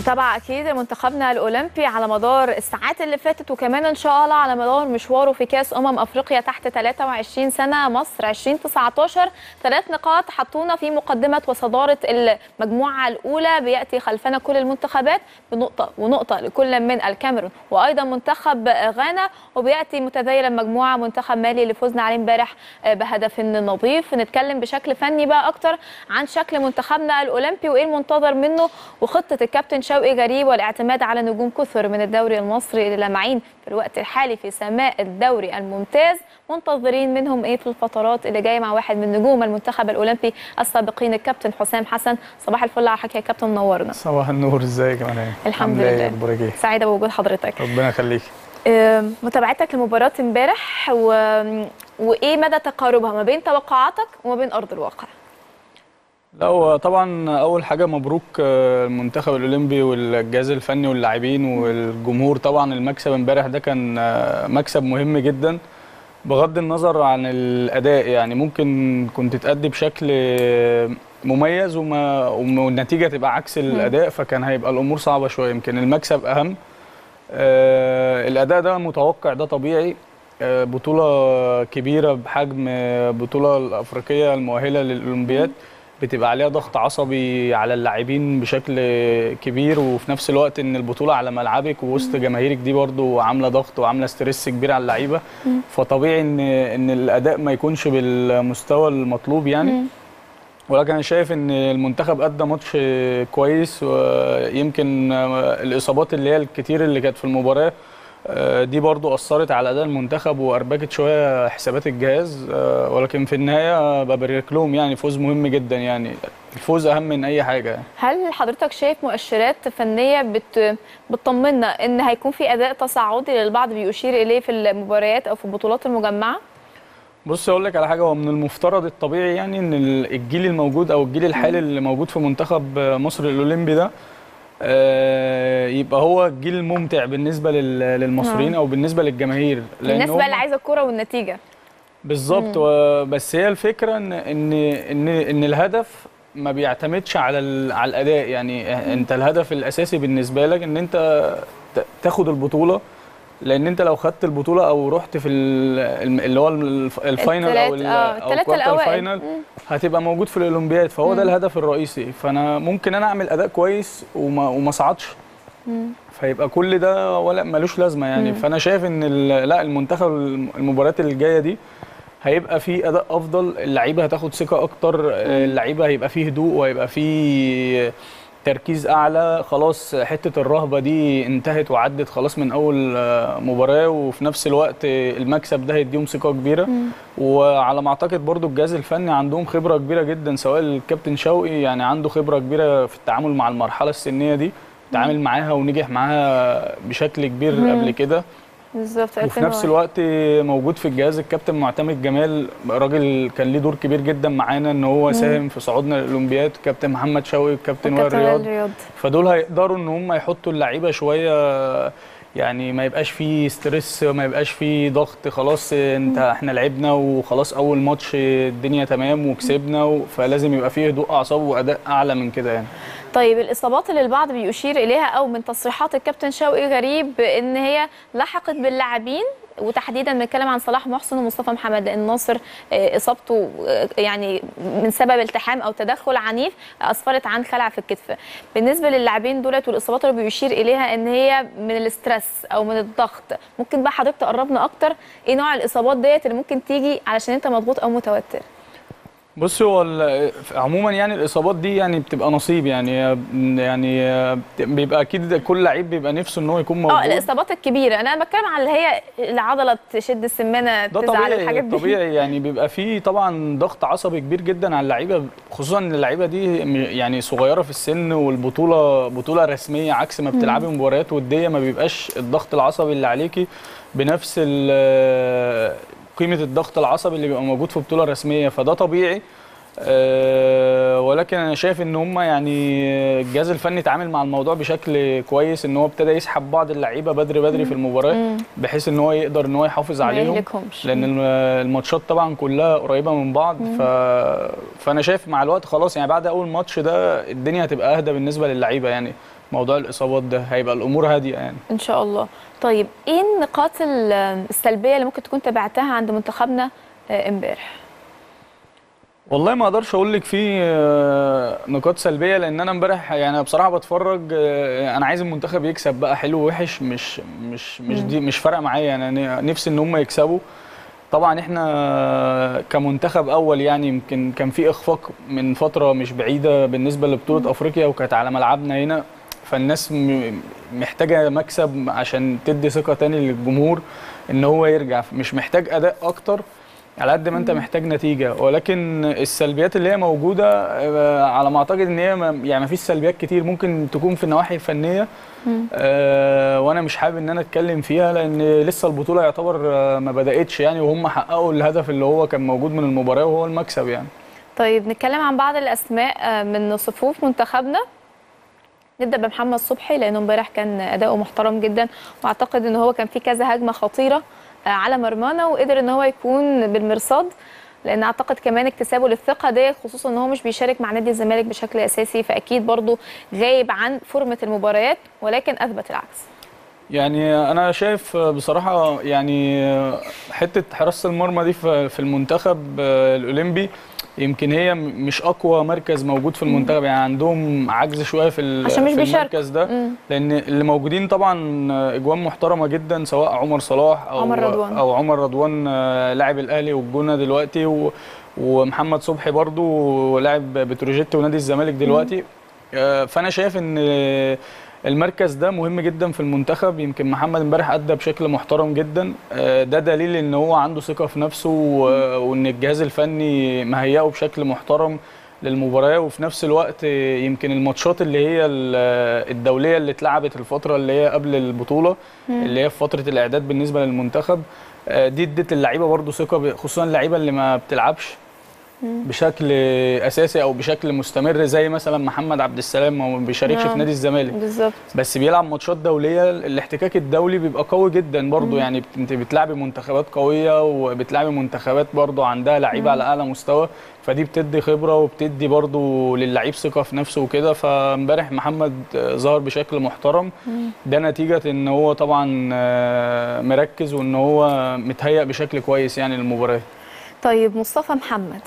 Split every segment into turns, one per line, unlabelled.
متابعة أكيد لمنتخبنا الأولمبي على مدار الساعات اللي فاتت وكمان إن شاء الله على مدار مشواره في كأس أمم أفريقيا تحت 23 سنة مصر 2019 ثلاث نقاط حطونا في مقدمة وصدارة المجموعة الأولى بيأتي خلفنا كل المنتخبات بنقطة ونقطة لكل من الكاميرون وأيضا منتخب غانا وبيأتي متذيلا مجموعة منتخب مالي اللي فزنا عليه امبارح بهدف نظيف نتكلم بشكل فني بقى أكتر عن شكل منتخبنا الأولمبي وإيه المنتظر منه وخطة الكابتن شوقي غريب والاعتماد على نجوم كثر من الدوري المصري اللي لامعين في الوقت الحالي في سماء الدوري الممتاز منتظرين منهم ايه في الفترات اللي جايه مع واحد من نجوم المنتخب الاولمبي السابقين الكابتن حسام حسن صباح الفل على حضرتك يا كابتن منورنا
صباح النور ازيك يا منى
الحمد
عاملة
لله.
ايه اخبارك ايه
سعيده بوجود حضرتك
ربنا يخليك
آم، متابعتك لمباراه امبارح و... وايه مدى تقاربها ما بين توقعاتك وما بين ارض الواقع
لا هو طبعا اول حاجه مبروك آه، المنتخب الاولمبي والجهاز الفني واللاعبين والجمهور طبعا المكسب امبارح ده كان آه، مكسب مهم جدا بغض النظر عن الاداء يعني ممكن كنت تأدي بشكل آه، مميز وما وما- والنتيجه تبقى عكس الاداء فكان هيبقى الامور صعبه شويه يمكن المكسب اهم آه، الاداء ده متوقع ده طبيعي آه، بطوله كبيره بحجم آه، بطوله الافريقيه المؤهله للاولمبياد بتبقى عليها ضغط عصبي على اللاعبين بشكل كبير وفي نفس الوقت ان البطوله على ملعبك ووسط جماهيرك دي برضو عامله ضغط وعامله ستريس كبير على اللعيبه فطبيعي ان ان الاداء ما يكونش بالمستوى المطلوب يعني ولكن انا شايف ان المنتخب ادى ماتش كويس ويمكن الاصابات اللي هي الكتير اللي كانت في المباراه آه، دي برضو اثرت على اداء المنتخب واربكت شويه حسابات الجهاز آه، ولكن في النهايه ببارك لهم يعني فوز مهم جدا يعني الفوز اهم من اي حاجه يعني.
هل حضرتك شايف مؤشرات فنيه بت... بتطمنا ان هيكون في اداء تصاعدي للبعض بيشير اليه في المباريات او في البطولات المجمعه
بص اقول لك على حاجه هو من المفترض الطبيعي يعني ان الجيل الموجود او الجيل الحالي اللي موجود في منتخب مصر الاولمبي ده آه، يبقى هو الجيل ممتع بالنسبه لل- للمصريين او بالنسبه للجماهير لأن
الناس
هم-
بقى اللي عايزه الكوره والنتيجه
بالظبط و- بس هي الفكره ان ان ان ان الهدف ما بيعتمدش على ال- على الاداء يعني انت الهدف الاساسي بالنسبه لك ان انت ت- تاخد البطوله لان انت لو خدت البطوله او رحت في ال- الم- اللي هو الف- الفاينل او ال-
التلات- آه،
او
التلاتة
الكوارتر
الأوائل.
فاينل
مم.
هتبقى موجود في الاولمبياد فهو ده الهدف الرئيسي فانا ممكن انا اعمل اداء كويس وما وما صعدش فيبقى كل ده ولا ملوش لازمه يعني فانا شايف ان ال- لا المنتخب المباريات اللي جايه دي هيبقى فيه اداء افضل اللعيبه هتاخد ثقه اكتر اللعيبه هيبقى فيه هدوء وهيبقى فيه تركيز اعلى خلاص حته الرهبه دي انتهت وعدت خلاص من اول آه، مباراه وفي نفس الوقت آه، المكسب ده هيديهم ثقه كبيره وعلى ما اعتقد برضو الجهاز الفني عندهم خبره كبيره جدا سواء الكابتن شوقي يعني عنده خبره كبيره في التعامل مع المرحله السنيه دي تعامل معاها ونجح معاها بشكل كبير قبل كده
بالظبط
وفي نفس الوقت موجود في الجهاز الكابتن معتمد جمال راجل كان ليه دور كبير جدا معانا ان هو ساهم في صعودنا للاولمبياد كابتن محمد شوقي وكابتن وائل رياض
الرياض
فدول هيقدروا ان هم يحطوا اللعيبه شويه يعني ما يبقاش فيه ستريس ما يبقاش فيه ضغط خلاص انت احنا لعبنا وخلاص اول ماتش الدنيا تمام وكسبنا و- فلازم يبقى فيه هدوء اعصاب واداء اعلى من كده يعني
طيب الاصابات اللي البعض بيشير اليها او من تصريحات الكابتن شوقي غريب ان هي لحقت باللاعبين وتحديدا بنتكلم عن صلاح محسن ومصطفى محمد لان ناصر آه، اصابته آه، يعني من سبب التحام او تدخل عنيف اسفرت عن خلع في الكتف بالنسبه للاعبين دولت والاصابات اللي بيشير اليها ان هي من الاسترس او من الضغط ممكن بقى حضرتك تقربنا اكتر ايه نوع الاصابات ديت اللي ممكن تيجي علشان انت مضغوط او متوتر
بص هو ال- عموما يعني الاصابات دي يعني بتبقى نصيب يعني يعني بيبقى اكيد كل لعيب بيبقى نفسه ان هو يكون موجود
اه الاصابات الكبيره انا بتكلم على اللي هي العضله تشد السمانه
ده
تزعل
طبيعي
الحاجات دي
طبيعي يعني بيبقى فيه طبعا ضغط عصبي كبير جدا على اللعيبه خصوصا ان اللعيبه دي م- يعني صغيره في السن والبطوله بطوله رسميه عكس ما بتلعبي مباريات وديه ما بيبقاش الضغط العصبي اللي عليكي بنفس ال- قيمه الضغط العصبي اللي بيبقى موجود في بطوله رسميه فده طبيعي أه ولكن انا شايف ان هم يعني الجهاز الفني اتعامل مع الموضوع بشكل كويس ان هو ابتدى يسحب بعض اللعيبه بدري بدري في المباراه بحيث ان هو يقدر ان هو يحافظ
ما
عليهم
يهلكهمش.
لان الم- الماتشات طبعا كلها قريبه من بعض ف... فانا شايف مع الوقت خلاص يعني بعد اول ماتش ده الدنيا هتبقى اهدى بالنسبه للعيبه يعني موضوع الاصابات ده هيبقى الامور هاديه يعني
ان شاء الله طيب ايه النقاط ال- السلبيه اللي ممكن تكون تابعتها عند منتخبنا آه، امبارح
والله ما اقدرش اقول لك في آه، نقاط سلبيه لان انا امبارح يعني بصراحه بتفرج آه، انا عايز المنتخب يكسب بقى حلو ووحش مش مش مش دي مش فارقه معايا انا نفسي ان هم يكسبوا طبعا احنا كمنتخب اول يعني يمكن كان في اخفاق من فتره مش بعيده بالنسبه لبطوله افريقيا وكانت على ملعبنا هنا فالناس م- محتاجه مكسب عشان تدي ثقه تاني للجمهور ان هو يرجع مش محتاج اداء اكتر على قد ما انت محتاج نتيجه ولكن السلبيات اللي هي موجوده آه، على ما اعتقد ان هي ما- يعني ما فيش سلبيات كتير ممكن تكون في النواحي الفنيه آه، وانا مش حابب ان انا اتكلم فيها لان لسه البطوله يعتبر آه، ما بداتش يعني وهم حققوا الهدف اللي هو كان موجود من المباراه وهو المكسب يعني
طيب نتكلم عن بعض الاسماء آه، من صفوف منتخبنا نبدا بمحمد صبحي لانه امبارح كان اداؤه محترم جدا واعتقد ان هو كان في كذا هجمه خطيره آه، على مرمانا وقدر ان هو يكون بالمرصاد لان اعتقد كمان اكتسابه للثقه ديت خصوصا ان هو مش بيشارك مع نادي الزمالك بشكل اساسي فاكيد برضو غايب عن فورمه المباريات ولكن اثبت العكس
يعني انا شايف بصراحه يعني حته حراسه المرمى دي في في المنتخب الاولمبي يمكن هي م- مش اقوى مركز موجود في المنتخب يعني عندهم عجز شويه في ال-
عشان مش
في
بيشاركوا.
المركز ده
مم.
لان اللي موجودين طبعا اجوان محترمه جدا سواء عمر صلاح او
عمر رضوان.
او عمر رضوان آه، لاعب الاهلي والجونه دلوقتي و ومحمد صبحي برضو لاعب بتروجيت ونادي الزمالك دلوقتي آه، فانا شايف ان المركز ده مهم جدا في المنتخب يمكن محمد امبارح ادى بشكل محترم جدا آه، ده دليل ان هو عنده ثقه في نفسه و- وان الجهاز الفني مهيئه بشكل محترم للمباراه وفي نفس الوقت آه، يمكن الماتشات اللي هي ال- الدوليه اللي اتلعبت الفتره اللي هي قبل البطوله اللي هي في فتره الاعداد بالنسبه للمنتخب آه، دي ادت اللعيبه برضو ثقه ب- خصوصا اللعيبه اللي ما بتلعبش بشكل اساسي او بشكل مستمر زي مثلا محمد عبد السلام ما بيشاركش
نعم.
في نادي الزمالك
بالظبط
بس بيلعب ماتشات دوليه الاحتكاك الدولي بيبقى قوي جدا برضو يعني بت- انت بتلعبي منتخبات قويه وبتلعبي منتخبات برضو عندها لعيبه على اعلى مستوى فدي بتدي خبره وبتدي برضو للعيب ثقه في نفسه وكده فامبارح محمد آه، ظهر بشكل محترم ده نتيجه ان هو طبعا آه، مركز وان هو متهيأ بشكل كويس يعني للمباراه
طيب مصطفى محمد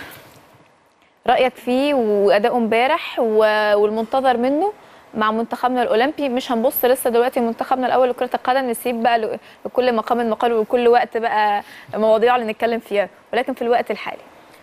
رأيك فيه وأداؤه امبارح و- والمنتظر منه مع منتخبنا الأولمبي مش هنبص لسه دلوقتي منتخبنا الأول لكرة القدم نسيب بقى ل- لكل مقام مقال وكل وقت بقى مواضيع اللي نتكلم فيها ولكن في الوقت الحالي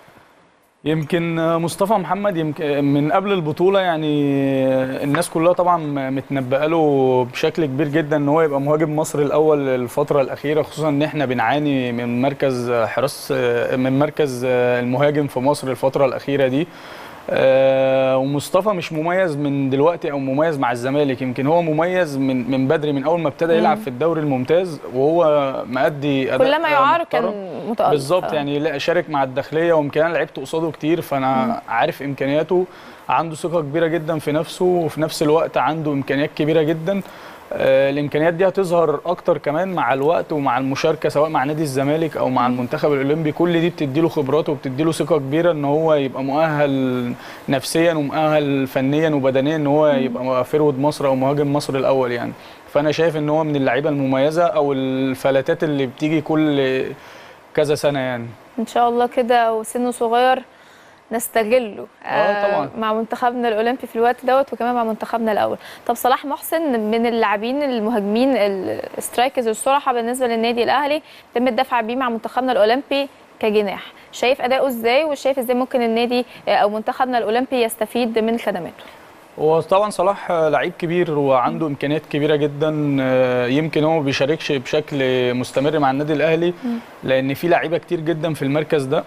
يمكن مصطفى محمد يمكن من قبل البطولة يعني الناس كلها طبعا متنبأ له بشكل كبير جدا ان هو يبقى مهاجم مصر الاول الفترة الأخيرة خصوصا ان احنا بنعاني من مركز حراس من مركز المهاجم في مصر الفترة الأخيرة دي آه، ومصطفى مش مميز من دلوقتي او مميز مع الزمالك يمكن هو مميز من من بدري من اول ما ابتدى يلعب في الدوري الممتاز وهو مأدي أداء
كلما يعار
محترم.
كان متألق
بالظبط
آه.
يعني لا شارك مع الداخليه ويمكن انا لعبت قصاده كتير فانا عارف امكانياته عنده ثقه كبيره جدا في نفسه وفي نفس الوقت عنده امكانيات كبيره جدا آه، الامكانيات دي هتظهر اكتر كمان مع الوقت ومع المشاركه سواء مع نادي الزمالك او مع المنتخب الاولمبي كل دي بتديله خبرات وبتديله ثقه كبيره ان هو يبقى مؤهل نفسيا ومؤهل فنيا وبدنيا ان هو يبقى فرود مصر او مهاجم مصر الاول يعني فانا شايف ان هو من اللعيبه المميزه او الفلاتات اللي بتيجي كل كذا سنه يعني
ان شاء الله كده وسنه صغير نستغله
آه طبعاً.
مع منتخبنا الاولمبي في الوقت دوت وكمان مع منتخبنا الاول طب صلاح محسن من اللاعبين المهاجمين السترايكرز الصراحه بالنسبه للنادي الاهلي تم الدفع بيه مع منتخبنا الاولمبي كجناح شايف اداؤه ازاي وشايف ازاي ممكن النادي آه، او منتخبنا الاولمبي يستفيد من خدماته
هو طبعا صلاح لعيب كبير وعنده امكانيات كبيره جدا آه، يمكن هو ما بيشاركش بشكل مستمر مع النادي الاهلي لان في لعيبه كتير جدا في المركز ده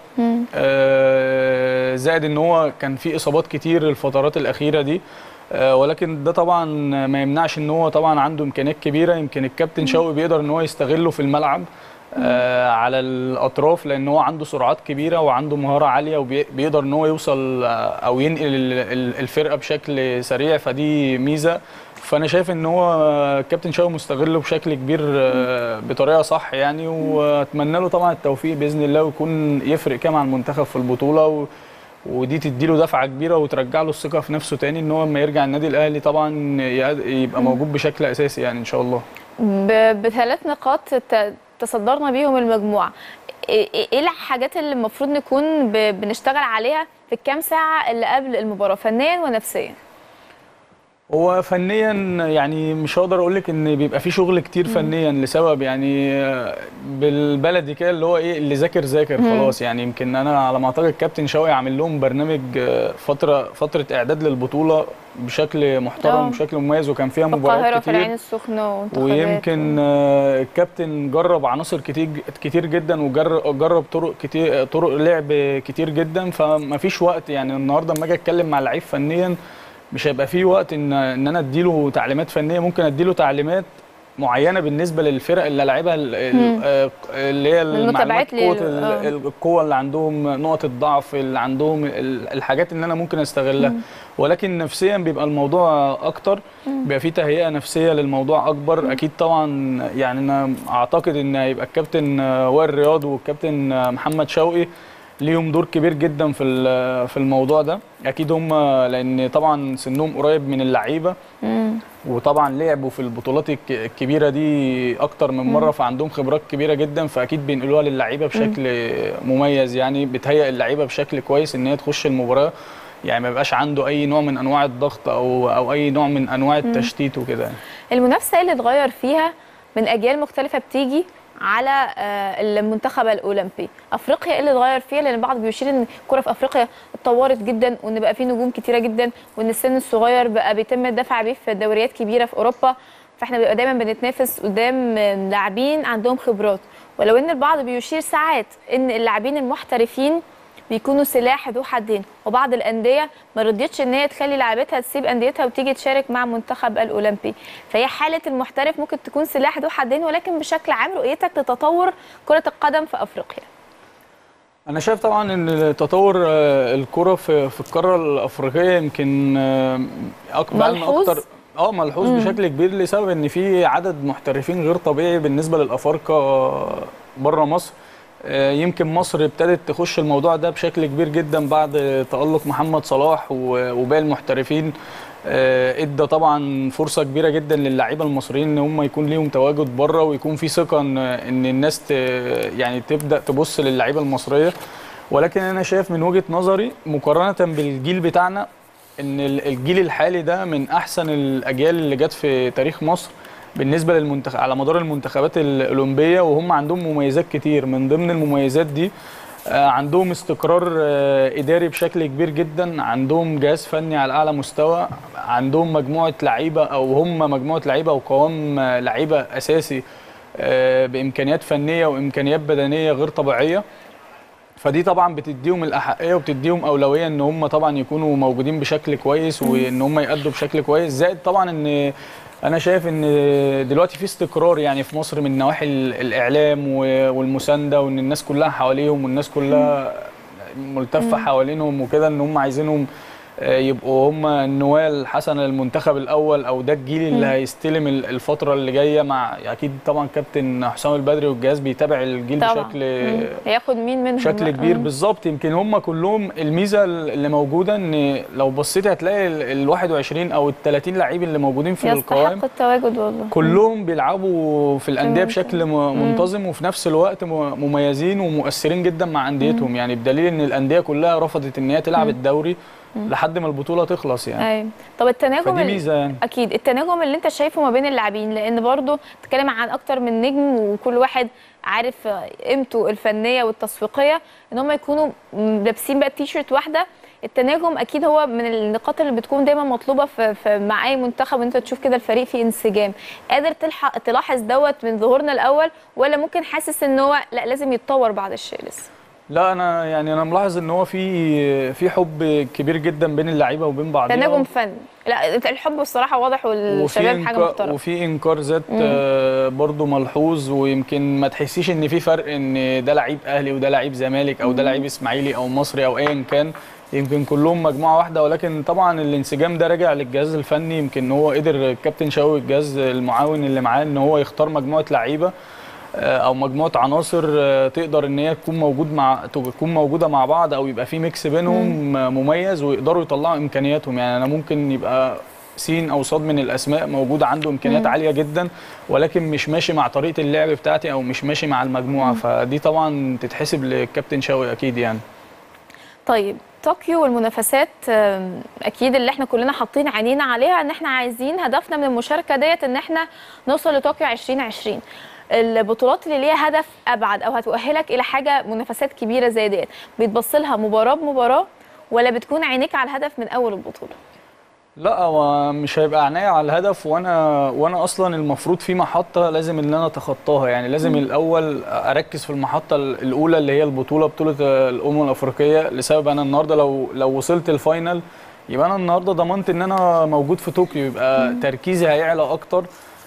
آه، زائد ان هو كان في اصابات كتير الفترات الاخيره دي آه، ولكن ده طبعا ما يمنعش ان هو طبعا عنده امكانيات كبيره يمكن الكابتن شوقي بيقدر ان هو يستغله في الملعب آه، على الاطراف لان هو عنده سرعات كبيره وعنده مهاره عاليه وبيقدر ان هو يوصل آه، او ينقل ال- ال- الفرقه بشكل سريع فدي ميزه فانا شايف ان هو الكابتن شوقي مستغله بشكل كبير آه، بطريقه صح يعني واتمنى له طبعا التوفيق باذن الله ويكون يفرق كده مع المنتخب في البطوله و ودي تديله دفعه كبيره وترجع له الثقه في نفسه تاني ان هو لما يرجع النادي الاهلي طبعا يقد- يبقى موجود بشكل اساسي يعني ان شاء الله
ب- بثلاث نقاط ت- تصدرنا بيهم المجموعه ايه إيه الحاجات اللي المفروض نكون ب- بنشتغل عليها في الكام ساعه اللي قبل المباراه فنيا ونفسيا
هو فنيا يعني مش هقدر اقول لك ان بيبقى في شغل كتير فنيا لسبب يعني آه، بالبلدي كده اللي هو ايه اللي ذاكر ذاكر خلاص يعني يمكن انا على ما اعتقد كابتن شوقي عامل لهم برنامج آه، فتره فتره اعداد للبطوله بشكل محترم
آه.
بشكل مميز وكان فيها
في
مباريات
القاهره في العين
كتير
السخنه ومنتخبات
ويمكن آه، الكابتن جرب عناصر كتير كتير جدا وجرب جرب طرق كتير طرق لعب كتير جدا فما فيش وقت يعني النهارده لما اجي اتكلم مع لعيب فنيا مش هيبقى فيه وقت ان ان انا اديله تعليمات فنيه ممكن اديله تعليمات معينه بالنسبه للفرق اللي لعبها ال- ال-
مم.
آه، اللي هي المعلومات
المتابعات لل-
قوه ال-
آه.
ال- القوه اللي عندهم نقط الضعف اللي عندهم ال- الحاجات اللي انا ممكن استغلها ولكن نفسيا بيبقى الموضوع اكتر بيبقى فيه تهيئه نفسيه للموضوع اكبر اكيد طبعا يعني انا اعتقد ان هيبقى الكابتن آه، وائل رياض والكابتن آه، محمد شوقي ليهم دور كبير جدا في ال- في الموضوع ده اكيد هم لان طبعا سنهم قريب من اللعيبه
مم.
وطبعا لعبوا في البطولات الك- الكبيره دي اكتر من مره فعندهم خبرات كبيره جدا فاكيد بينقلوها للعيبه بشكل مميز يعني بتهيئ اللعيبه بشكل كويس ان هي تخش المباراه يعني ما يبقاش عنده اي نوع من انواع الضغط او او اي نوع من انواع التشتيت وكده يعني.
المنافسه اللي اتغير فيها من اجيال مختلفه بتيجي على آه، المنتخب الاولمبي افريقيا إيه اللي اتغير فيها لان البعض بيشير ان الكره في افريقيا اتطورت جدا وان بقى في نجوم كتيره جدا وان السن الصغير بقى بيتم الدفع بيه في دوريات كبيره في اوروبا فاحنا بيبقى دايما بنتنافس قدام آه، لاعبين عندهم خبرات ولو ان البعض بيشير ساعات ان اللاعبين المحترفين بيكونوا سلاح ذو حدين وبعض الانديه ما رضيتش ان هي تخلي لاعبتها تسيب انديتها وتيجي تشارك مع منتخب الاولمبي فهي حاله المحترف ممكن تكون سلاح ذو حدين ولكن بشكل عام رؤيتك لتطور كره القدم في افريقيا
انا شايف طبعا ان تطور آه، الكره في في القاره الافريقيه يمكن آه، أك- بقى لنا
ملحوظ؟
اكتر اه ملحوظ بشكل كبير لسبب ان في عدد محترفين غير طبيعي بالنسبه للافارقه بره مصر آه، يمكن مصر ابتدت تخش الموضوع ده بشكل كبير جدا بعد تألق محمد صلاح و- وباقي المحترفين آه، ادى طبعا فرصه كبيره جدا للاعيبه المصريين ان هم يكون ليهم تواجد بره ويكون في ثقه ان ان الناس ت يعني تبدا تبص للعيبه المصريه ولكن انا شايف من وجهه نظري مقارنه بالجيل بتاعنا ان ال- الجيل الحالي ده من احسن الاجيال اللي جت في تاريخ مصر بالنسبه للمنتخب على مدار المنتخبات الاولمبيه وهم عندهم مميزات كتير من ضمن المميزات دي آه، عندهم استقرار آه، اداري بشكل كبير جدا عندهم جهاز فني على اعلى مستوى عندهم مجموعه لعيبه او هم مجموعه لعيبه وقوام آه، لعيبه اساسي آه، بامكانيات فنيه وامكانيات بدنيه غير طبيعيه فدي طبعا بتديهم الاحقيه وبتديهم اولويه ان هم طبعا يكونوا موجودين بشكل كويس وان هم يأدوا بشكل كويس زائد طبعا ان انا شايف ان دلوقتي في استقرار يعني في مصر من نواحي ال- الاعلام و- والمسانده وان الناس كلها حواليهم والناس كلها ملتفه حوالينهم وكده ان هم عايزينهم آه، يبقوا هم النواه الحسنه للمنتخب الاول او ده الجيل اللي هيستلم ال- الفتره اللي جايه مع اكيد طبعا كابتن حسام البدري والجهاز بيتابع الجيل
طبعا
بشكل
مم. هياخد مين منهم
بشكل
بقى؟
كبير
مم.
بالظبط يمكن هم كلهم الميزه اللي موجوده ان لو بصيت هتلاقي ال ال 21 او ال 30 لعيب اللي موجودين في القوائم
يستحق التواجد والله
كلهم بيلعبوا في الانديه
ممتاز.
بشكل م- منتظم وفي نفس الوقت م- مميزين ومؤثرين جدا مع انديتهم يعني بدليل ان الانديه كلها رفضت ان هي تلعب الدوري لحد ما البطوله تخلص يعني
ايوه طب التناغم
فدي
ال-
ميزه يعني
اكيد التناغم اللي انت شايفه ما بين اللاعبين لان برضو تتكلم عن اكتر من نجم وكل واحد عارف قيمته الفنيه والتسويقيه ان هم يكونوا م- لابسين بقى تيشيرت واحده التناغم اكيد هو من النقاط اللي بتكون دايما مطلوبه في, في مع اي منتخب انت تشوف كده الفريق فيه انسجام قادر تلحق تلاحظ دوت من ظهورنا الاول ولا ممكن حاسس ان هو لا لازم يتطور بعد الشيء لسه
لا انا يعني انا ملاحظ ان هو في في حب كبير جدا بين اللعيبه وبين بعضها
تناغم فن لا الحب الصراحه واضح والشباب حاجه
إنكار-
محترمه
وفي انكار ذات آه، برضو ملحوظ ويمكن ما تحسيش ان في فرق ان ده لعيب اهلي وده لعيب زمالك او ده لعيب اسماعيلي او مصري او ايا كان يمكن كلهم مجموعه واحده ولكن طبعا الانسجام ده راجع للجهاز الفني يمكن هو قدر الكابتن شوقي الجهاز المعاون اللي معاه ان هو يختار مجموعه لعيبه آه، او مجموعه عناصر آه، تقدر ان هي تكون موجود مع تكون موجوده مع بعض او يبقى في ميكس بينهم آه، مميز ويقدروا يطلعوا امكانياتهم يعني انا ممكن يبقى سين او صاد من الاسماء موجود عنده امكانيات عاليه جدا ولكن مش ماشي مع طريقه اللعب بتاعتي او مش ماشي مع المجموعه فدي طبعا تتحسب للكابتن شوقي اكيد يعني
طيب طوكيو والمنافسات آم، اكيد اللي احنا كلنا حاطين عينينا عليها ان احنا عايزين هدفنا من المشاركه ديت ان احنا نوصل لطوكيو 2020 البطولات اللي ليها هدف ابعد او هتؤهلك الى حاجه منافسات كبيره زي ديت بيتبص لها مباراه بمباراه ولا بتكون عينيك على الهدف من اول البطوله
لا هو مش هيبقى عينيا على الهدف وانا وانا اصلا المفروض في محطه لازم ان انا اتخطاها يعني لازم الاول اركز في المحطه الاولى اللي هي البطوله بطوله الامم الافريقيه لسبب انا النهارده لو لو وصلت الفاينل يبقى انا النهارده ضمنت ان انا موجود في طوكيو يبقى تركيزي هيعلى اكتر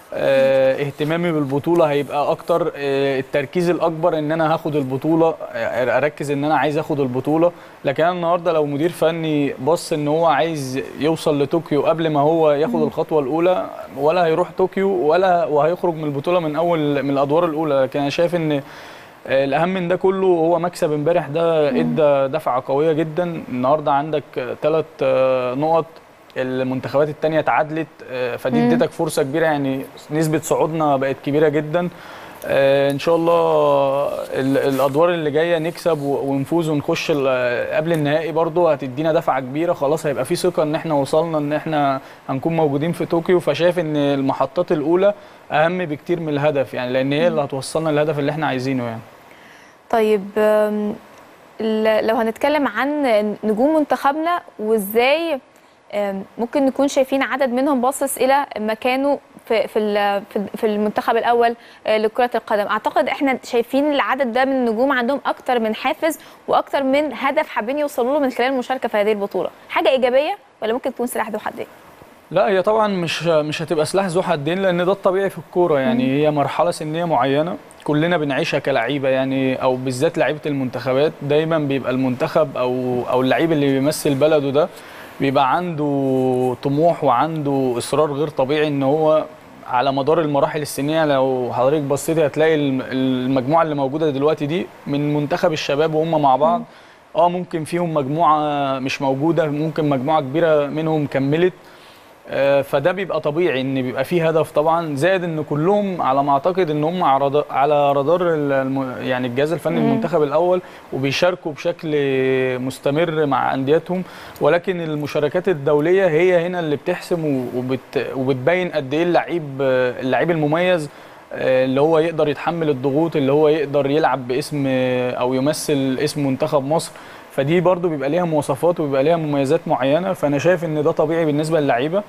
آه، اهتمامي بالبطوله هيبقى اكتر آه، التركيز الاكبر ان انا هاخد البطوله آه، اركز ان انا عايز اخد البطوله لكن انا النهارده لو مدير فني بص ان هو عايز يوصل لطوكيو قبل ما هو ياخد الخطوه الاولى ولا هيروح طوكيو ولا وهيخرج من البطوله من اول من الادوار الاولى لكن انا شايف ان آه، الاهم من ده كله هو مكسب امبارح ده ادى دفعه قويه جدا النهارده عندك ثلاث نقط المنتخبات التانية اتعادلت آه، فدي
مم.
ادتك فرصه كبيره يعني نسبه صعودنا بقت كبيره جدا آه، ان شاء الله ال- الادوار اللي جايه نكسب و- ونفوز ونخش ال- قبل النهائي برضو هتدينا دفعه كبيره خلاص هيبقى في ثقه ان احنا وصلنا ان احنا هنكون موجودين في طوكيو فشايف ان المحطات الاولى اهم بكتير من الهدف يعني لان هي اللي هتوصلنا للهدف اللي احنا عايزينه يعني
طيب آم، ل- لو هنتكلم عن نجوم منتخبنا وازاي آم، ممكن نكون شايفين عدد منهم باصص الى مكانه في في ال- في- في المنتخب الاول آه، لكره القدم اعتقد احنا شايفين العدد ده من النجوم عندهم اكتر من حافز واكتر من هدف حابين يوصلوا له من خلال المشاركه في هذه البطوله حاجه ايجابيه ولا ممكن تكون سلاح ذو حدين
لا هي طبعا مش مش هتبقى سلاح ذو حدين لان ده الطبيعي في الكوره يعني هي مرحله سنيه معينه كلنا بنعيشها كلعيبه يعني او بالذات لعيبه المنتخبات دايما بيبقى المنتخب او او اللعيب اللي بيمثل بلده ده بيبقى عنده طموح وعنده اصرار غير طبيعي ان هو على مدار المراحل السنيه لو حضرتك بصيتي هتلاقي الم- المجموعه اللي موجوده دلوقتي دي من منتخب الشباب وهم مع بعض اه ممكن فيهم مجموعه مش موجوده ممكن مجموعه كبيره منهم كملت آه، فده بيبقى طبيعي ان بيبقى فيه هدف طبعا زائد ان كلهم على ما اعتقد ان هم على ردا- على رادار الم- يعني الجهاز الفني
مم.
المنتخب الاول وبيشاركوا بشكل مستمر مع انديتهم ولكن المشاركات الدوليه هي هنا اللي بتحسم و- وبت وبتبين قد ايه اللعيب اللعيب المميز آه، اللي هو يقدر يتحمل الضغوط اللي هو يقدر يلعب باسم آه، او يمثل اسم منتخب مصر فدي برضو بيبقى ليها مواصفات وبيبقى ليها مميزات معينه فانا شايف ان ده طبيعي بالنسبه للعيبه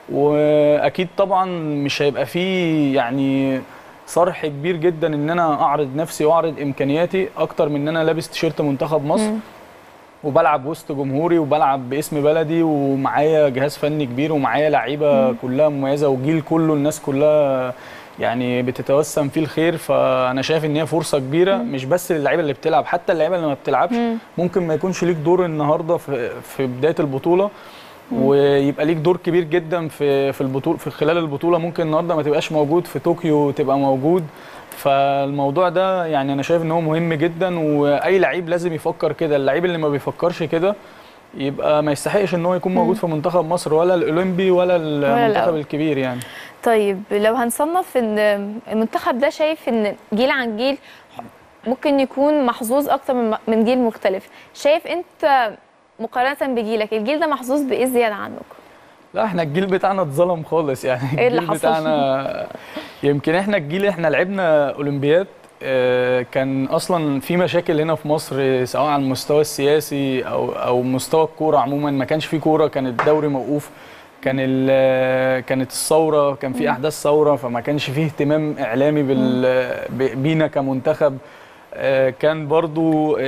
واكيد طبعا مش هيبقى فيه يعني صرح كبير جدا ان انا اعرض نفسي واعرض امكانياتي اكتر من ان انا لابس تيشيرت منتخب مصر
مم.
وبلعب وسط جمهوري وبلعب باسم بلدي ومعايا جهاز فني كبير ومعايا لعيبه كلها مميزه وجيل كله الناس كلها يعني بتتوسم فيه الخير فانا شايف ان هي فرصه كبيره مش بس للعيبه اللي بتلعب حتى اللعيبه اللي ما بتلعبش
مم.
ممكن ما يكونش ليك دور النهارده في في بدايه البطوله ويبقى ليك دور كبير جدا في في البطوله في خلال البطوله ممكن النهارده ما تبقاش موجود في طوكيو تبقى موجود فالموضوع ده يعني انا شايف ان هو مهم جدا واي لعيب لازم يفكر كده اللعيب اللي ما بيفكرش كده يبقى ما يستحقش ان هو يكون موجود في منتخب مصر ولا الاولمبي ولا المنتخب
الأول.
الكبير يعني
طيب لو هنصنف ان المنتخب ده شايف ان جيل عن جيل ممكن يكون محظوظ اكتر من من جيل مختلف شايف انت مقارنه بجيلك الجيل ده محظوظ بايه زياده عنك
لا احنا الجيل بتاعنا اتظلم خالص يعني
إيه اللي
الجيل
حصل؟
بتاعنا يمكن احنا الجيل احنا لعبنا اولمبياد آه، كان اصلا في مشاكل هنا في مصر سواء على المستوى السياسي او او مستوى الكوره عموما ما كانش في كوره كان الدوري موقوف كان ال- كانت الثوره كان في احداث ثوره فما كانش فيه اهتمام اعلامي بال ب- بينا كمنتخب آه، كان برضو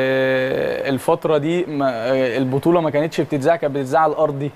آه، الفتره دي ما- آه، البطوله ما كانتش بتتذاع كانت بتتذاع على الارضي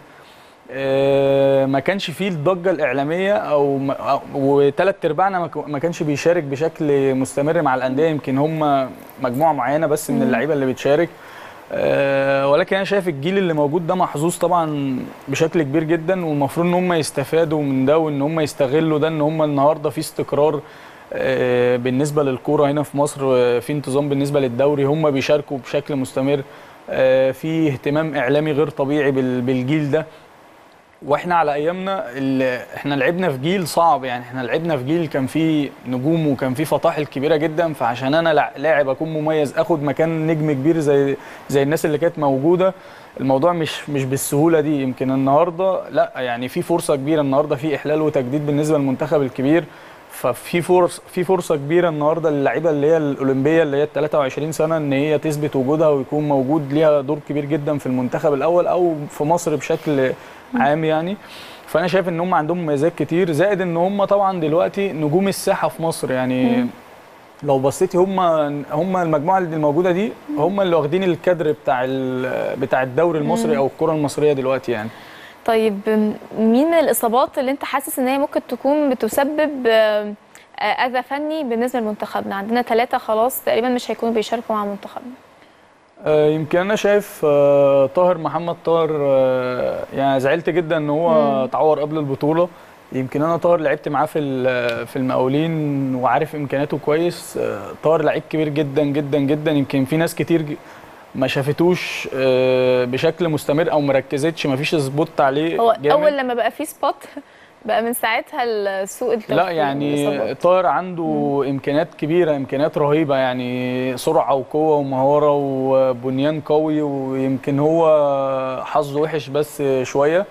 آه، ما كانش فيه الضجه الاعلاميه او م- أو- وثلاث ارباعنا ما ك- ما كانش بيشارك بشكل مستمر مع الانديه يمكن هم مجموعه معينه بس من اللعيبه اللي بتشارك آه، ولكن انا شايف الجيل اللي موجود ده محظوظ طبعا بشكل كبير جدا والمفروض ان هم يستفادوا من ده وان هم يستغلوا ده ان هم النهارده في استقرار آه، بالنسبه للكوره هنا في مصر آه، في انتظام بالنسبه للدوري هم بيشاركوا بشكل مستمر آه، في اهتمام اعلامي غير طبيعي بال- بالجيل ده واحنا على ايامنا ال- احنا لعبنا في جيل صعب يعني احنا لعبنا في جيل كان فيه نجوم وكان فيه فطاحل كبيره جدا فعشان انا لع- لاعب اكون مميز اخد مكان نجم كبير زي زي الناس اللي كانت موجوده الموضوع مش مش بالسهوله دي يمكن النهارده لا يعني في فرصه كبيره النهارده في احلال وتجديد بالنسبه للمنتخب الكبير ففي فرص في فرصه كبيره النهارده للعيبه اللي هي الاولمبيه اللي هي ال 23 سنه ان هي تثبت وجودها ويكون موجود ليها دور كبير جدا في المنتخب الاول او في مصر بشكل عام يعني فانا شايف ان هم عندهم مميزات كتير زائد ان هم طبعا دلوقتي نجوم الساحه في مصر يعني لو بصيتي هم هم المجموعه اللي الموجوده دي هم اللي واخدين الكادر بتاع ال- بتاع الدوري المصري او الكره المصريه دلوقتي يعني
طيب م- مين من الاصابات اللي انت حاسس ان هي ممكن تكون بتسبب آه، آه، اذى فني بالنسبه لمنتخبنا عندنا ثلاثه خلاص تقريبا مش هيكونوا بيشاركوا مع منتخبنا
آه، يمكن انا شايف آه، طاهر محمد طاهر آه، يعني زعلت جدا ان هو اتعور قبل البطوله يمكن انا طاهر لعبت معاه في ال- في المقاولين وعارف امكانياته كويس آه، طاهر لعيب كبير جدا جدا جدا يمكن في ناس كتير ج- ما شافتوش آه، بشكل مستمر او مركزتش ما فيش سبوت عليه
هو
جامد.
اول لما بقى في سبوت بقى من ساعتها السوق التوفيق
لا يعني
والإصابات.
طاهر عنده امكانيات كبيره امكانيات رهيبه يعني سرعه وقوه ومهاره وبنيان قوي ويمكن هو حظه وحش بس شويه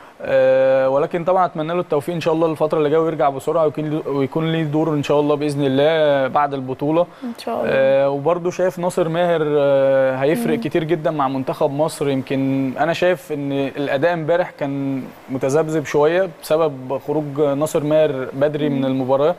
أه ولكن طبعا اتمنى له التوفيق ان شاء الله الفتره اللي جايه ويرجع بسرعه ويكون ويكون ليه دور ان شاء الله باذن الله بعد البطوله
ان شاء الله
آه وبرضه شايف ناصر ماهر آه هيفرق كتير جدا مع منتخب مصر يمكن انا شايف ان الاداء امبارح كان متذبذب شويه بسبب خروج ناصر ماهر بدري من المباراه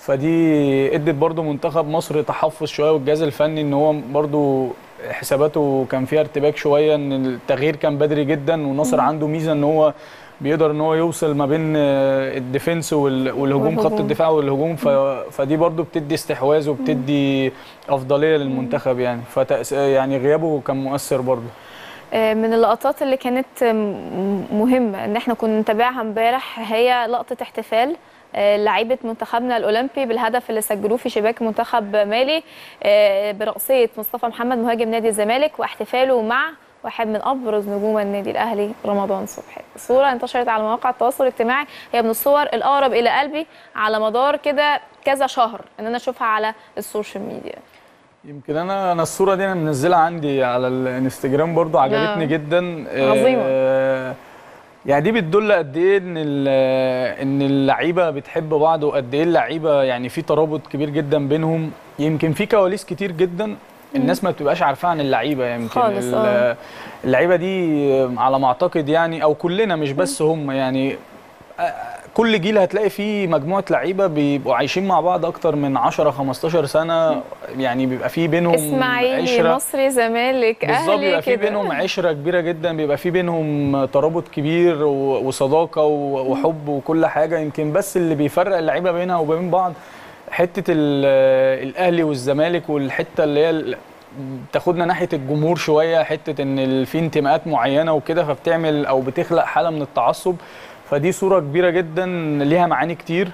فدي ادت برضه منتخب مصر تحفظ شويه والجهاز الفني ان هو برضه حساباته كان فيها ارتباك شويه ان التغيير كان بدري جدا وناصر عنده ميزه ان هو بيقدر ان هو يوصل ما بين آه، الديفنس وال- والهجوم خط
والهجوم.
الدفاع والهجوم ف... فدي برضو بتدي استحواذ وبتدي افضليه للمنتخب يعني فتأس... يعني غيابه كان مؤثر برضو
آه، من اللقطات اللي كانت م- مهمة ان احنا كنا نتابعها امبارح هي لقطة احتفال آه، لعيبة منتخبنا الأولمبي بالهدف اللي سجلوه في شباك منتخب مالي آه، برأسية مصطفى محمد مهاجم نادي الزمالك واحتفاله مع واحد من أبرز نجوم النادي الأهلي رمضان صبحي صورة انتشرت على مواقع التواصل الاجتماعي هي من الصور الأقرب إلى قلبي على مدار كده كذا شهر ان انا اشوفها على السوشيال ميديا
يمكن انا انا الصوره دي انا منزلها عندي على الانستجرام برضو عجبتني
آه.
جدا
عظيمة.
آه، يعني دي بتدل قد ايه ان ال- ان اللعيبه بتحب بعض وقد ايه اللعيبه يعني في ترابط كبير جدا بينهم يمكن في كواليس كتير جدا الناس ما بتبقاش عارفاها عن اللعيبه يمكن
خالص،
ال-
آه.
اللعيبه دي على ما اعتقد يعني او كلنا مش بس هم يعني آه، كل جيل هتلاقي فيه مجموعه لعيبه بيبقوا عايشين مع بعض اكتر من 10 15 سنه يعني بيبقى في بينهم
اسماعيلي
عشره
مصري زمالك
بالظبط
اهلي
بيبقى في
كده
بينهم عشره كبيره جدا بيبقى في بينهم ترابط كبير و- وصداقه و- وحب وكل حاجه يمكن بس اللي بيفرق اللعيبه بينها وبين بعض حته ال- الاهلي والزمالك والحته اللي هي ال- تاخدنا ناحيه الجمهور شويه حته ان ال- في انتماءات معينه وكده فبتعمل او بتخلق حاله من التعصب فدي صوره كبيره جدا ليها معاني كتير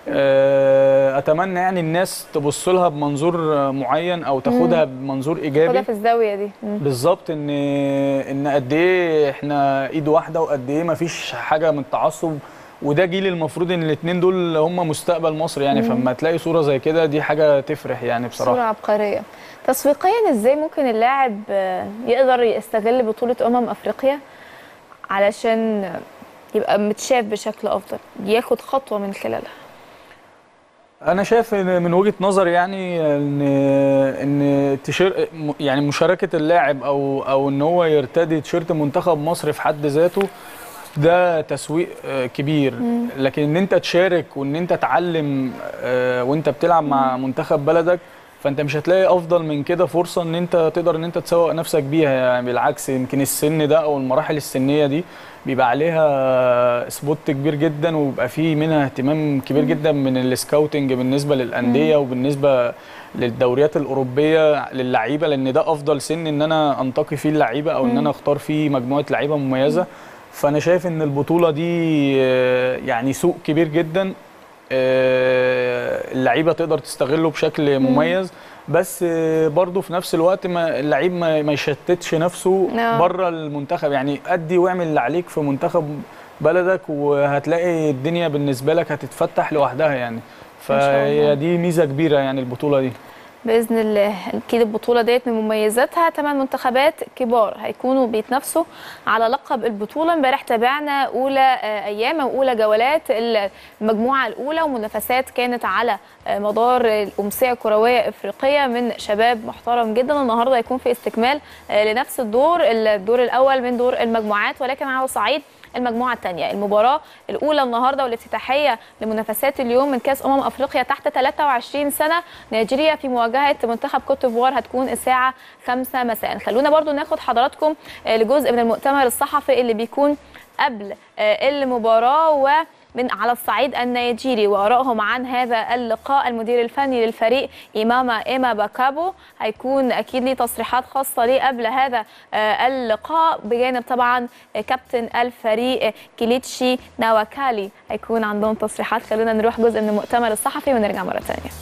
آه، اتمنى يعني الناس تبص لها بمنظور معين او تاخدها بمنظور ايجابي
خدها في الزاويه دي مم.
بالظبط ان ان قد ايه احنا ايد واحده وقد ايه مفيش حاجه من التعصب وده جيل المفروض ان الاثنين دول هم مستقبل مصر يعني فلما تلاقي صوره زي كده دي حاجه تفرح يعني
صوره
بصراحه
عبقريه تسويقيا ازاي ممكن اللاعب آه، يقدر يستغل بطوله امم افريقيا علشان يبقى متشاف بشكل افضل ياخد خطوه من خلالها
انا شايف إن من وجهه نظري يعني ان ان تشير يعني مشاركه اللاعب او او ان هو يرتدي تيشيرت منتخب مصر في حد ذاته ده تسويق آه، كبير لكن ان انت تشارك وان انت تعلم آه، وانت بتلعب مع منتخب بلدك فانت مش هتلاقي افضل من كده فرصه ان انت تقدر ان انت تسوق نفسك بيها يعني بالعكس يمكن السن ده او المراحل السنيه دي بيبقى عليها سبوت كبير جدا وبيبقى فيه منها اهتمام كبير جدا من السكاوتنج بالنسبه للانديه وبالنسبه للدوريات الاوروبيه للعيبه لان ده افضل سن ان انا انتقي فيه اللعيبه او ان انا اختار فيه مجموعه لعيبه مميزه فانا شايف ان البطوله دي آه، يعني سوق كبير جدا آه، اللعيبه تقدر تستغله بشكل مميز بس آه، برضه في نفس الوقت ما اللعيب ما ما يشتتش نفسه
نعم.
بره المنتخب يعني ادي واعمل اللي عليك في منتخب بلدك وهتلاقي الدنيا بالنسبه لك هتتفتح لوحدها يعني
شاء الله.
فهي دي ميزه كبيره يعني البطوله دي
باذن الله اكيد البطوله ديت من مميزاتها ثمان منتخبات كبار هيكونوا بيتنافسوا على لقب البطوله امبارح تابعنا اولى آه، ايام او اولى جولات المجموعه الاولى ومنافسات كانت على آه، مدار الامسيه الكرويه افريقيه من شباب محترم جدا النهارده هيكون في استكمال آه، لنفس الدور الدور الاول من دور المجموعات ولكن على صعيد المجموعه الثانيه المباراه الاولى النهارده والافتتاحيه لمنافسات اليوم من كاس امم افريقيا تحت 23 سنه نيجيريا في مواجهه منتخب كوت ديفوار هتكون الساعه 5 مساء خلونا برضو ناخد حضراتكم آه، لجزء من المؤتمر الصحفي اللي بيكون قبل آه، المباراه و من على الصعيد النيجيري وارائهم عن هذا اللقاء المدير الفني للفريق اماما ايما باكابو هيكون اكيد ليه تصريحات خاصه ليه قبل هذا آه، اللقاء بجانب طبعا آه، كابتن الفريق آه، كيليتشي ناواكالي هيكون عندهم تصريحات خلونا نروح جزء من المؤتمر الصحفي ونرجع مره ثانيه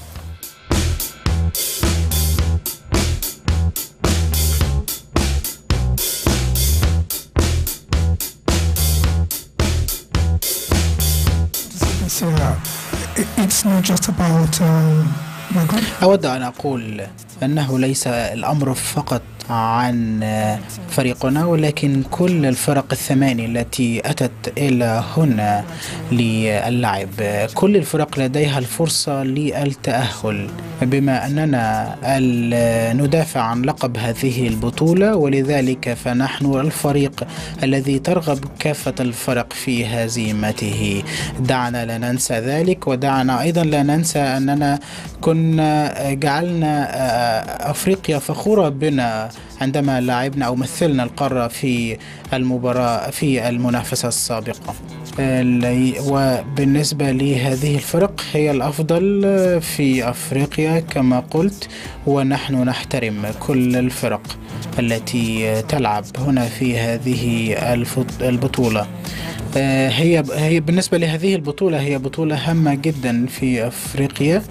So uh, it, it's not just about um, Maghreb.
أود أن أقول أنه ليس الأمر فقط عن فريقنا ولكن كل الفرق الثمانية التي أتت إلى هنا للعب كل الفرق لديها الفرصة للتأهل بما أننا ال- ندافع عن لقب هذه البطولة ولذلك فنحن الفريق الذي ترغب كافة الفرق في هزيمته دعنا لا ننسى ذلك ودعنا أيضا لا ننسى أننا كنا جعلنا آه، أفريقيا فخورة بنا عندما لعبنا أو مثلنا القارة في المباراة في المنافسة السابقة ال- وبالنسبة لهذه الفرق هي الأفضل في أفريقيا كما قلت ونحن نحترم كل الفرق التي تلعب هنا في هذه الفط- البطولة آه، هي هي بالنسبة لهذه البطولة هي بطولة هامة جدا في أفريقيا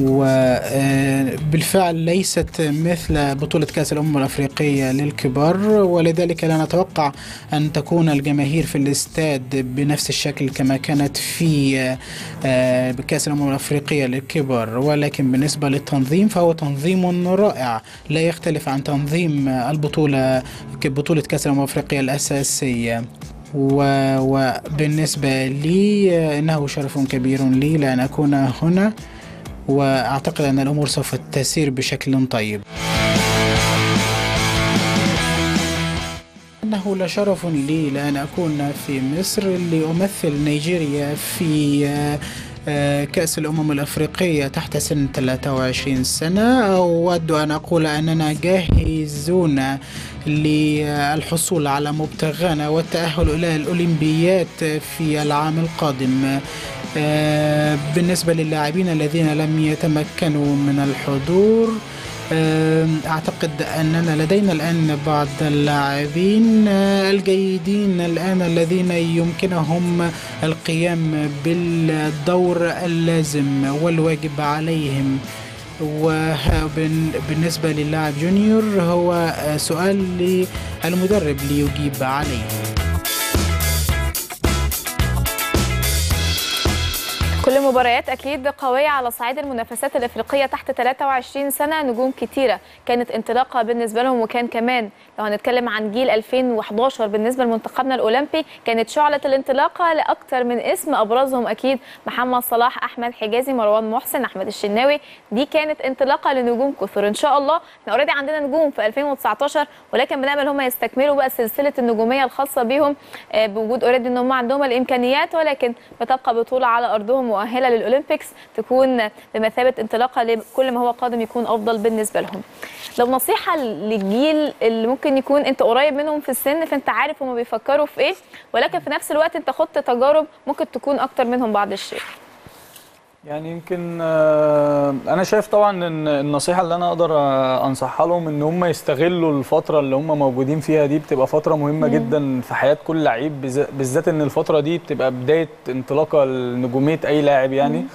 وبالفعل ليست مثل بطولة كأس الأمم الأفريقية للكبار ولذلك لا نتوقع أن تكون الجماهير في الاستاد بنفس الشكل كما كانت في آه، بكأس الأمم الأفريقية للكبار ولكن بالنسبة للتنظيم فهو تنظيم رائع لا يختلف عن تنظيم البطولة بطولة كأس الأمم الأفريقية الأساسية و- وبالنسبة لي آه، إنه شرف كبير لي لأن أكون هنا وأعتقد أن الأمور سوف تسير بشكل طيب إنه لشرف لي لأن أكون في مصر لأمثل نيجيريا في آه، آه، كأس الأمم الأفريقية تحت سن 23 سنة أود أن أقول أننا جاهزون للحصول على مبتغانا والتأهل إلى الأولمبيات في العام القادم آه، بالنسبة للاعبين الذين لم يتمكنوا من الحضور آه، أعتقد أننا لدينا الآن بعض اللاعبين آه، الجيدين الآن الذين يمكنهم القيام بالدور اللازم والواجب عليهم وبالنسبة للاعب جونيور هو آه، سؤال للمدرب ليجيب عليه
كل المباريات اكيد قويه على صعيد المنافسات الافريقيه تحت 23 سنه نجوم كتيره كانت انطلاقه بالنسبه لهم وكان كمان لو هنتكلم عن جيل 2011 بالنسبه لمنتخبنا الاولمبي كانت شعله الانطلاقه لاكثر من اسم ابرزهم اكيد محمد صلاح احمد حجازي مروان محسن احمد الشناوي دي كانت انطلاقه لنجوم كثر ان شاء الله احنا اوريدي عندنا نجوم في 2019 ولكن بنامل هم يستكملوا بقى سلسله النجوميه الخاصه بيهم آه، بوجود اوريدي ان هم عندهم الامكانيات ولكن بتبقى بطوله على ارضهم مؤهله للاولمبيكس تكون بمثابه انطلاقه لكل ما هو قادم يكون افضل بالنسبه لهم. لو نصيحه للجيل اللي ممكن يكون انت قريب منهم في السن فانت عارف هم بيفكروا في ايه ولكن في نفس الوقت انت خدت تجارب ممكن تكون اكتر منهم بعض الشيء.
يعني يمكن آه، انا شايف طبعا ان النصيحه اللي انا اقدر آه، انصحها لهم ان هم يستغلوا الفتره اللي هم موجودين فيها دي بتبقى فتره مهمه جدا في حياه كل لعيب بالذات- بالذات ان الفتره دي بتبقى بدايه انطلاقه لنجوميه اي لاعب يعني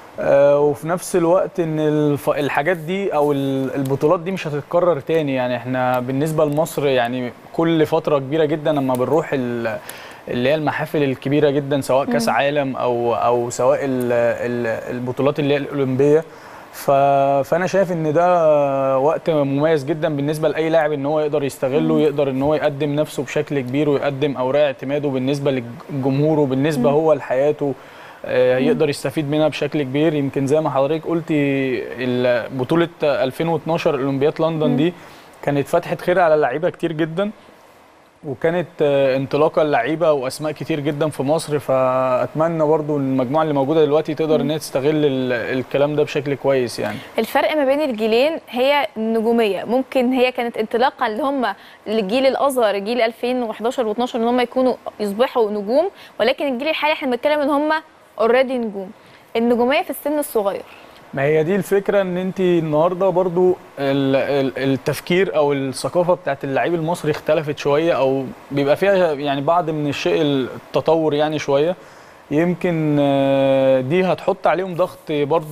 آه، وفي نفس الوقت ان الف- الحاجات دي او ال- البطولات دي مش هتتكرر تاني يعني احنا بالنسبه لمصر يعني كل فتره كبيره جدا لما بنروح ال- اللي هي المحافل الكبيره جدا سواء كاس عالم او او سواء ال- ال- البطولات اللي هي الاولمبيه ف... فانا شايف ان ده وقت مميز جدا بالنسبه لاي لاعب ان هو يقدر يستغله ويقدر ان هو يقدم نفسه بشكل كبير ويقدم اوراق اعتماده بالنسبه للجمهور وبالنسبه هو لحياته آه، يقدر يستفيد منها بشكل كبير يمكن زي ما حضرتك قلتي ال- بطوله 2012 اولمبياد لندن دي كانت فتحه خير على لعيبه كتير جدا وكانت آه، انطلاقه لعيبه واسماء كتير جدا في مصر فاتمنى برضو المجموعه اللي موجوده دلوقتي تقدر ان هي تستغل ال- الكلام ده بشكل كويس يعني
الفرق ما بين الجيلين هي النجوميه ممكن هي كانت انطلاقه اللي هم الجيل الاصغر جيل 2011 و12 ان هم يكونوا يصبحوا نجوم ولكن الجيل الحالي احنا بنتكلم ان هم اوريدي نجوم النجوميه في السن الصغير
ما هي دي الفكره ان انت النهارده برضو ال- ال- التفكير او الثقافه بتاعت اللعيب المصري اختلفت شويه او بيبقى فيها يعني بعض من الشيء التطور يعني شويه يمكن آه، دي هتحط عليهم ضغط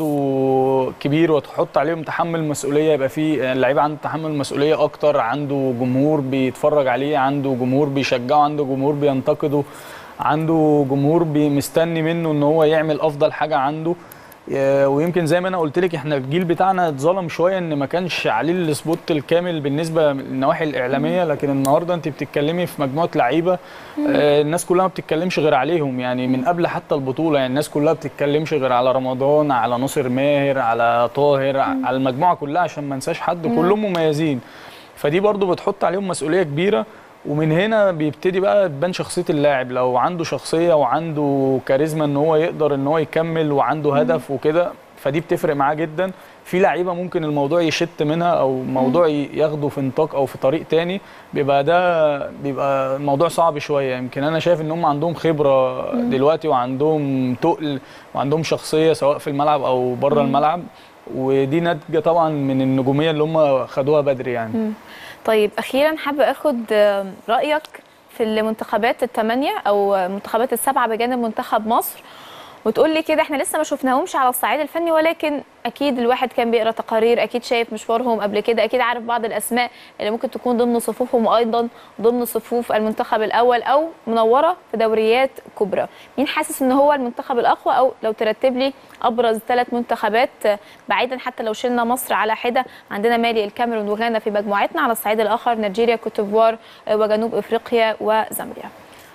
برضو كبير وتحط عليهم تحمل مسؤوليه يبقى في اللعيبه عنده تحمل مسؤوليه اكتر عنده جمهور بيتفرج عليه عنده جمهور بيشجعه عنده جمهور بينتقده عنده جمهور بي- مستني منه ان هو يعمل افضل حاجه عنده آه، ويمكن زي ما انا قلت لك احنا الجيل بتاعنا اتظلم شويه ان ما كانش عليه السبوت الكامل بالنسبه للنواحي الاعلاميه لكن النهارده انت بتتكلمي في مجموعه لعيبه آه، الناس كلها ما بتتكلمش غير عليهم يعني من قبل حتى البطوله يعني الناس كلها بتتكلمش غير على رمضان على ناصر ماهر على طاهر على المجموعه كلها عشان ما ننساش حد كلهم مميزين فدي برضو بتحط عليهم مسؤوليه كبيره ومن هنا بيبتدي بقى تبان شخصيه اللاعب لو عنده شخصيه وعنده كاريزما ان هو يقدر ان هو يكمل وعنده هدف وكده فدي بتفرق معاه جدا في لعيبه ممكن الموضوع يشت منها او موضوع ي- ياخده في نطاق او في طريق تاني بيبقى ده بيبقى الموضوع صعب شويه يمكن انا شايف ان هم عندهم خبره دلوقتي وعندهم تقل وعندهم شخصيه سواء في الملعب او بره الملعب ودي ناتجه طبعا من النجوميه اللي هم خدوها بدري يعني
طيب اخيرا حابه اخد آه، رايك في المنتخبات الثمانيه او المنتخبات السبعه بجانب منتخب مصر وتقول لي كده احنا لسه ما شفناهمش على الصعيد الفني ولكن اكيد الواحد كان بيقرا تقارير اكيد شايف مشوارهم قبل كده اكيد عارف بعض الاسماء اللي ممكن تكون ضمن صفوفهم وايضا ضمن صفوف المنتخب الاول او منوره في دوريات كبرى مين حاسس ان هو المنتخب الاقوى او لو ترتب لي ابرز ثلاث منتخبات بعيدا حتى لو شلنا مصر على حده عندنا مالي الكاميرون وغانا في مجموعتنا على الصعيد الاخر نيجيريا كوتيفوار وجنوب افريقيا وزامبيا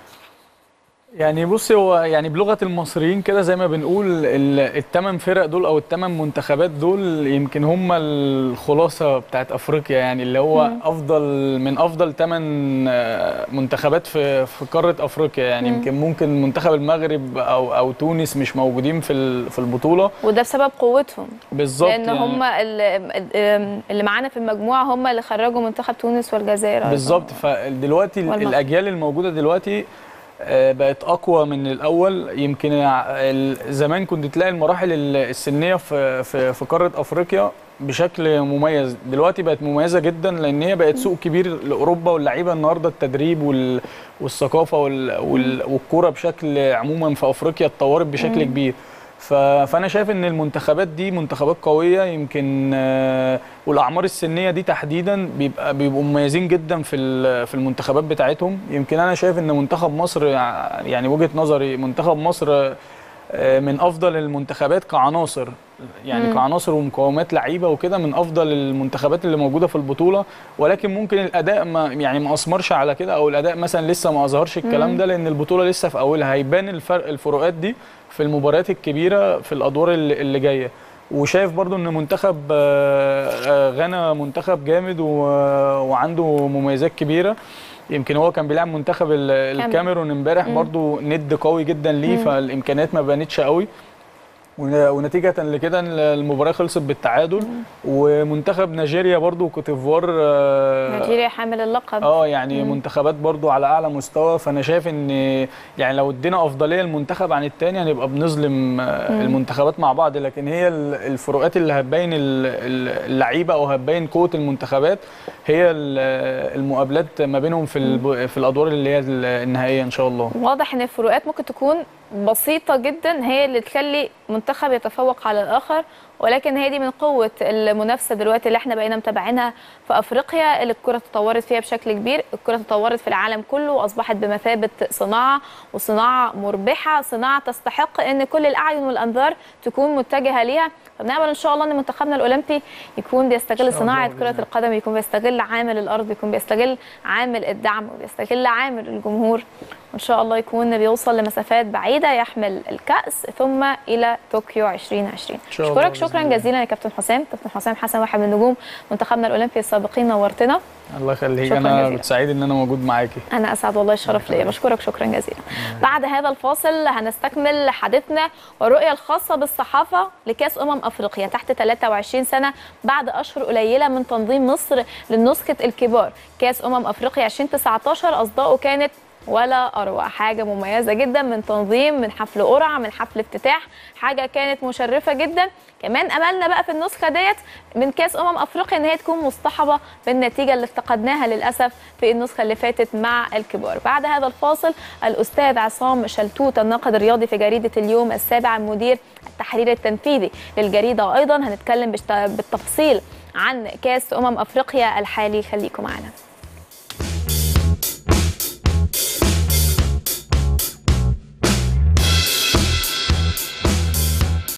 يعني بصي هو يعني بلغه المصريين كده زي ما بنقول ال- الثمان فرق دول او الثمان منتخبات دول يمكن هم الخلاصه بتاعت افريقيا يعني اللي هو افضل من افضل ثمان منتخبات في في قاره افريقيا يعني يمكن ممكن منتخب المغرب او او تونس مش موجودين في ال- في البطوله
وده بسبب قوتهم
بالظبط
لان
يعني.
هم اللي اللي معانا في المجموعه هم اللي خرجوا منتخب تونس والجزائر أيضاً.
بالظبط فدلوقتي ال-
والمغرب.
الاجيال الموجوده دلوقتي آه، بقت اقوى من الاول يمكن ع- ال- زمان كنت تلاقي المراحل ال- السنيه في في في قاره افريقيا بشكل مميز دلوقتي بقت مميزه جدا لان هي بقت سوق كبير لاوروبا واللعيبه النهارده التدريب وال- والثقافه وال- وال- والكوره بشكل عموما في افريقيا اتطورت بشكل كبير ف- فانا شايف ان المنتخبات دي منتخبات قويه يمكن آه، والاعمار السنيه دي تحديدا بيبقى بيبقوا مميزين جدا في ال- في المنتخبات بتاعتهم يمكن انا شايف ان منتخب مصر يع- يعني وجهه نظري منتخب مصر آه، من افضل المنتخبات كعناصر يعني
مم.
كعناصر ومقومات لعيبه وكده من افضل المنتخبات اللي موجوده في البطوله ولكن ممكن الاداء ما يعني ما اثمرش على كده او الاداء مثلا لسه ما اظهرش الكلام ده لان البطوله لسه في اولها هيبان الفرق الفروقات دي في المباريات الكبيره في الادوار اللي, اللي جايه وشايف برضو ان منتخب آه، آه، غانا منتخب جامد و- وعنده مميزات كبيره يمكن هو كان بيلعب منتخب ال- الكاميرون امبارح
مم.
برضو ند قوي جدا ليه
مم.
فالامكانيات ما بانتش قوي ون- ونتيجة لكده المباراة خلصت بالتعادل ومنتخب نيجيريا برضو كوتيفوار آه،
نيجيريا حامل اللقب
اه يعني
مم.
منتخبات برضو على اعلى مستوى فانا شايف ان يعني لو ادينا افضليه المنتخب عن التاني هنبقى بنظلم آه،
مم.
المنتخبات مع بعض لكن هي ال- الفروقات اللي هتبين ال- ال- اللعيبه او هتبين قوه المنتخبات هي ال- المقابلات ما بينهم في الب- في الادوار اللي هي النهائيه ان شاء الله
واضح ان الفروقات ممكن تكون بسيطة جدا هي اللي تخلي منتخب يتفوق على الآخر ولكن هي دي من قوة المنافسة دلوقتي اللي احنا بقينا متابعينها في أفريقيا اللي الكرة تطورت فيها بشكل كبير الكرة تطورت في العالم كله وأصبحت بمثابة صناعة وصناعة مربحة صناعة تستحق أن كل الأعين والأنظار تكون متجهة ليها فبنأمل إن شاء الله أن منتخبنا الأولمبي يكون بيستغل
الله
صناعة
بإذن
كرة
الله.
القدم يكون بيستغل عامل الأرض يكون بيستغل عامل الدعم وبيستغل عامل الجمهور وإن شاء الله يكون بيوصل لمسافات بعيدة يحمل الكأس ثم إلى طوكيو 2020
شاء الله
أشكرك
بإذن
شكرا
الله.
جزيلا يا كابتن حسام كابتن حسام حسن واحد من نجوم منتخبنا الأولمبي السابقين نورتنا
الله يخليك
شكراً
انا
جزيلاً.
سعيد ان انا موجود معاكي
أنا أسعد والله الشرف ليا بشكرك شكرا جزيلا بعد هذا الفاصل هنستكمل حديثنا والرؤية الخاصة بالصحافة لكأس أمم أفريقيا تحت 23 سنة بعد أشهر قليلة من تنظيم مصر للنسخة الكبار كأس أمم أفريقيا 2019 أصداؤه كانت ولا أروع حاجة مميزة جدا من تنظيم من حفل قرعة من حفل افتتاح حاجة كانت مشرفة جدا كمان أملنا بقى في النسخة ديت من كأس أمم أفريقيا إن هي تكون مصطحبة بالنتيجة اللي افتقدناها للأسف في النسخة اللي فاتت مع الكبار بعد هذا الفاصل الأستاذ عصام شلتوت الناقد الرياضي في جريدة اليوم السابع مدير التحرير التنفيذي للجريدة أيضا هنتكلم بالت- بالتفصيل عن كأس أمم أفريقيا الحالي خليكم معنا